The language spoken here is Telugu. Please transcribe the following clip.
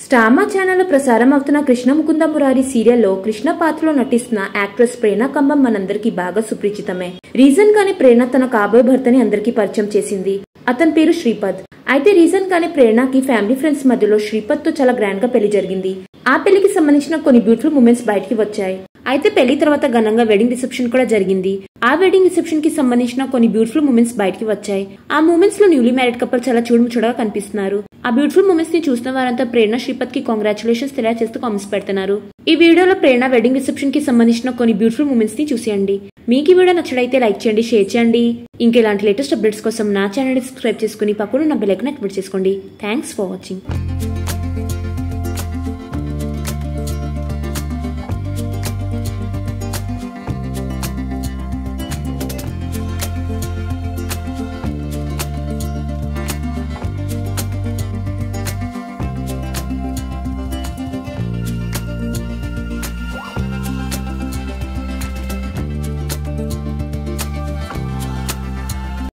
స్టామా ఛానల్లో ప్రసారం అవుతున్న కృష్ణ ముకుంద మురారి సీరియల్లో కృష్ణ పాత్రలో నటిస్తున్న యాక్ట్రెస్ ప్రేరణ కంబం మనందరికీ బాగా సుపరిచితమే రీజన్ గానే ప్రేరణ తన కాబోయే భర్తని అందరికీ పరిచయం చేసింది అతని పేరు శ్రీపద్ అయితే రీజన్ గానే ప్రేరణకి ఫ్యామిలీ ఫ్రెండ్స్ మధ్యలో శ్రీపద్ తో చాలా గ్రాండ్ గా పెళ్లి జరిగింది ఆ పెళ్లికి సంబంధించిన కొన్ని బ్యూటిఫుల్ మూమెంట్స్ బయటికి వచ్చాయి అయితే పెళ్లి తర్వాత ఘనంగా వెడ్డింగ్ రిసెప్షన్ కూడా జరిగింది ఆ వెడ్డింగ్ రిసెప్షన్ కి సంబంధించిన కొన్ని బ్యూటిఫుల్ మూమెంట్స్ బయటికి వచ్చాయి ఆ మూమెంట్స్ లో న్యూలీ మ్యారీడ్ కపుల్ చాలా చూడముచ్చడగా కనిపిస్తున్నారు ఆ బ్యూటిఫుల్ మూమెంట్స్ ని చూసిన వారంతా ప్రేరణ శ్రీపద్ కి కాంగ్రాచులేషన్స్ తెలియజేస్తూ కామెంట్స్ పెడుతున్నారు ఈ వీడియోలో ప్రేరణ వెడ్డింగ్ రిసెప్షన్ కి సంబంధించిన కొన్ని బ్యూటిఫుల్ మూమెంట్స్ ని చూసేయండి మీకు ఈ వీడియో నచ్చడైతే లైక్ చేయండి షేర్ చేయండి ఇంకా ఇలాంటి లేటెస్ట్ అప్డేట్స్ కోసం నా ఛానల్ సబ్స్క్రైబ్ చేసుకుని పక్కన నా బెల్ ఐకాన్ యాక్టివేట్ చేసుకోండి థ్యాంక్స్ ఫర్ వాచింగ్